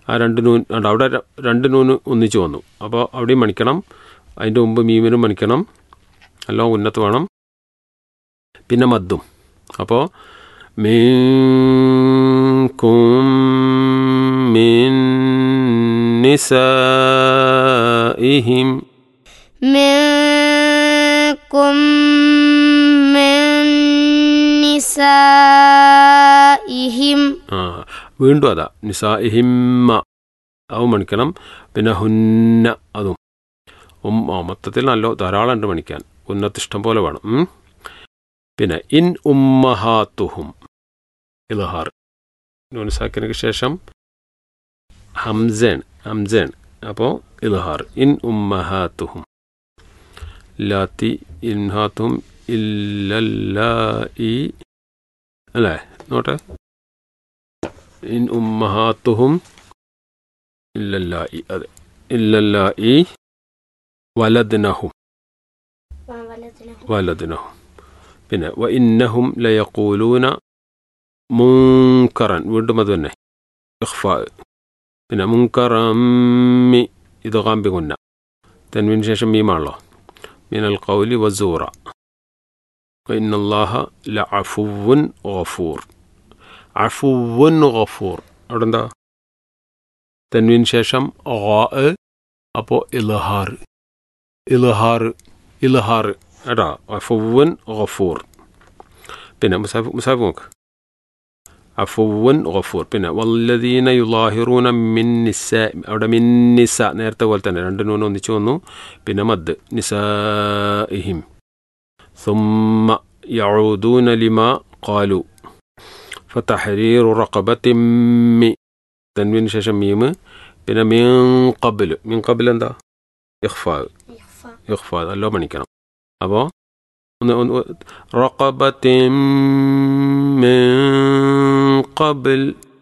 ആ രണ്ട് നൂൻ ഉണ്ട് അവിടെ ര- രണ്ട് നൂന് ഒന്നിച്ച് വന്നു അപ്പോൾ അവിടെയും മണിക്കണം അതിൻ്റെ മുമ്പ് മീമിനും മണിക്കണം എല്ലാം ഉന്നത്ത് വേണം പിന്നെ മദ്ദും അപ്പോൾ മീൻകും മിൻ നിസാഇഹിം منكم من نسائهم ആ വീണ്ടും അതാ നിസാഇഹിമ്മ അതും മണിക്കണം പിന്നെ ഹുന്ന അതും ഉം ആ, മൊത്തത്തിൽ നല്ല ധാരാളം ഉണ്ട് മണിക്കാൻ ഉന്നത്ത് ഇഷ്ടം പോലെ വേണം ഉം. പിന്നെ ഇൻ ഉമ്മഹാത്തുഹും ഇലഹാർ നൂനസാക്കിനക്ക് ശേഷം ഹംസേൺ ഹംസേൺ അപ്പോൾ ഇലഹാർ ഇൻ ഉമ്മഹാത്തുഹും ലാത്തി ഇൻഹാത്തും ഇല്ലല്ലായി അല്ലേ നോട്ടെ ഇൻ ഉമ്മഹാത്തുഹും ഇല്ലല്ലായി അതെ ഇല്ലല്ലായി വലദ്നഹും വലദ്നഹും പിന്നെ വ ഇന്നഹും ലയക്കൂലൂന മുങ്കറൻ വീണ്ടും അത് തന്നെ ഇഖ്ഫാ പിന്നെ മുങ്കറമ്മി ഇത് കാമ്പി കുന്ന തെൻവിന് ശേഷം മീമാണല്ലോ മിനൽ കൗലി വസൂറ وإن الله لعفو غفور അഫുവൻ ഗഫൂർ അവിടെ എന്താ തെൻവിന് ശേഷം അപ്പോൾ ഇലഹാർ ഇലഹാർ ഇലഹാർ എടാ അഫുവൻ ഗഫൂർ പിന്നെ മുസാഫ് മുസാഫ് നോക്ക് അഫുവൻ ഗഫൂർ പിന്നെ വല്ലദീന യുലാഹിറൂന മിൻ നിസ അവിടെ മിൻ നിസ നേരത്തെ പോലെ തന്നെ രണ്ട് നൂന് ഒന്നിച്ചു വന്നു പിന്നെ മദ് നിസാഇഹിം ثم يعودون لما قالوا فتحرير رقبة مي تنوين ശേഷം മീമ് പിന്നെ മീൻ കബിൽ മീൻ കബിൽ എന്താ ഇഖ്ഫാ ഇഖ്ഫാ നല്ലോ മണിക്കണം അപ്പോൾ ഒന്ന് ഒന്ന് റഖബത്തിൻ മിൻ ഖബിൽ